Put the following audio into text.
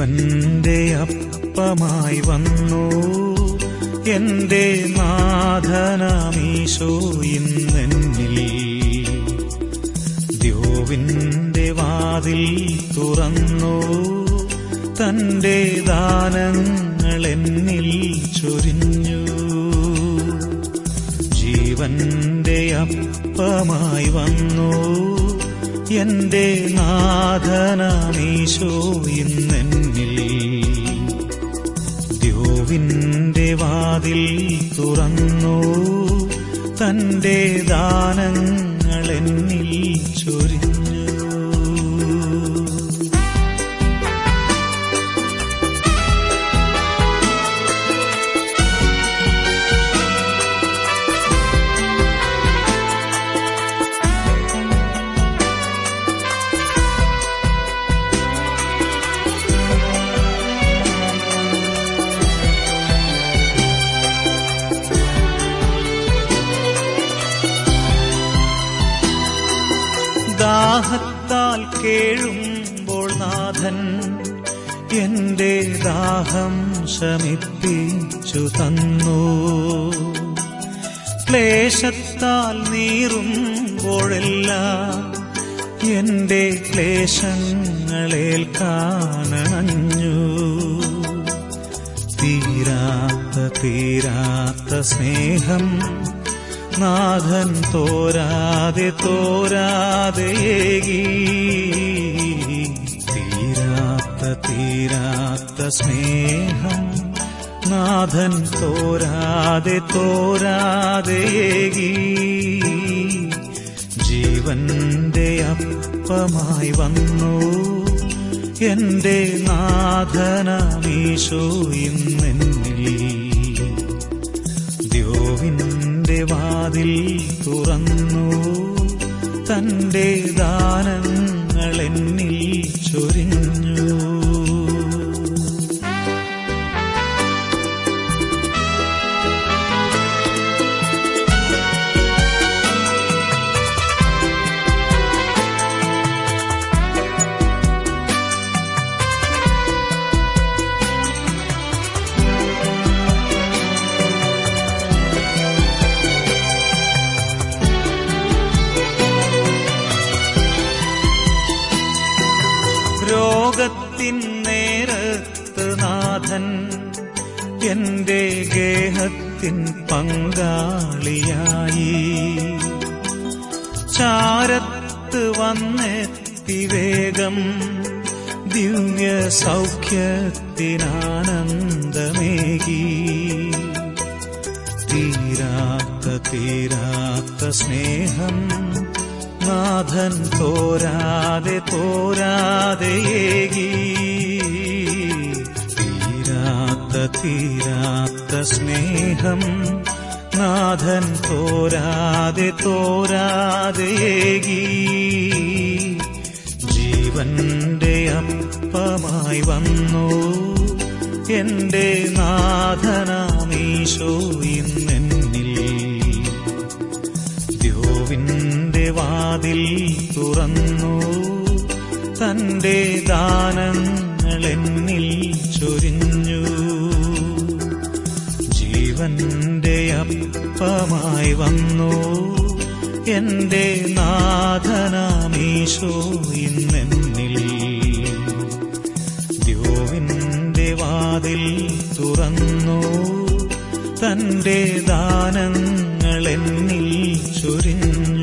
ജീവന്റെ അപ്പമായി വന്നു എന്റെ നാഥനാമീശോ ഇന്നെന്നിൽ ദ്യോവിന്റെ വാതിൽ തുറന്നു തന്റെ ദാനങ്ങൾ എന്നിൽ ചൊരിഞ്ഞു ജീവന്റെ അപ്പമായി വന്നു എന്റെ നാഥനാമീശോ ഇന്നെന്നിൽ ദ്യോവിന്റെ വാതിൽ തുറന്നു തന്റെ ദാനങ്ങൾ എന്നിൽ ചൊരിഞ്ഞു ദാഹത്താൽ കേഴുമ്പോൾ നാഥൻ എന്റെ ദാഹം ശമിപ്പിച്ചു തന്നു ക്ലേശത്താൽ നീറുമ്പോഴെല്ലാം എന്റെ ക്ലേശങ്ങളേൽക്കാനണഞ്ഞു തീരാത്ത തീരാത്ത സ്നേഹം നാഥൻ തോരാതെ തോരാതെ ഏകി തീരാത്ത തീരാത്ത സ്നേഹം നാഥൻ തോരാതെ തോരാതെ ഏകി ജീവന്റെ അപ്പമായി വന്നു എന്റെ നാഥനാമീശോ ഇന്നെന്നിൽ ദ്യോവിന്റെ വാതിൽ തുറന്നു തന്റെ ദാനങ്ങൾ എന്നിൽ ചൊരിഞ്ഞു രോഗത്തിൻ നേരത്ത് നാഥൻ എന്റെ ഗേഹത്തിൻ പങ്കാളിയായി ചാരത്ത് വന്നെത്തി വേഗം ദിവ്യ സൗഖ്യത്തിനാനന്ദമേകി തീരാത്ത തീരാത്ത സ്നേഹം നാഥൻ തോരാതെ തോരാതെ ഏകി തീരാത്ത തീരാത്ത സ്നേഹം നാഥൻ തോരാതെ തോരാതെ ഏകി ജീവന്റെ അപ്പമായി വന്നു എന്റെ നാഥനാമീശോ ഇന്നെന്നിൽ ദ്യോവിന്റെ വാതിൽ തുറന്നു തന്റെ ദാനങ്ങൾ എന്നിൽ ചൊരിഞ്ഞു ജീവന്റെ അപ്പമായി വന്നു എന്റെ നാഥനാമീശോ ഇന്നെന്നിൽ ദ്യോവിന്റെ വാതിൽ തുറന്നു തന്റെ ദാനങ്ങൾ എന്നിൽ ചൊരിഞ്ഞു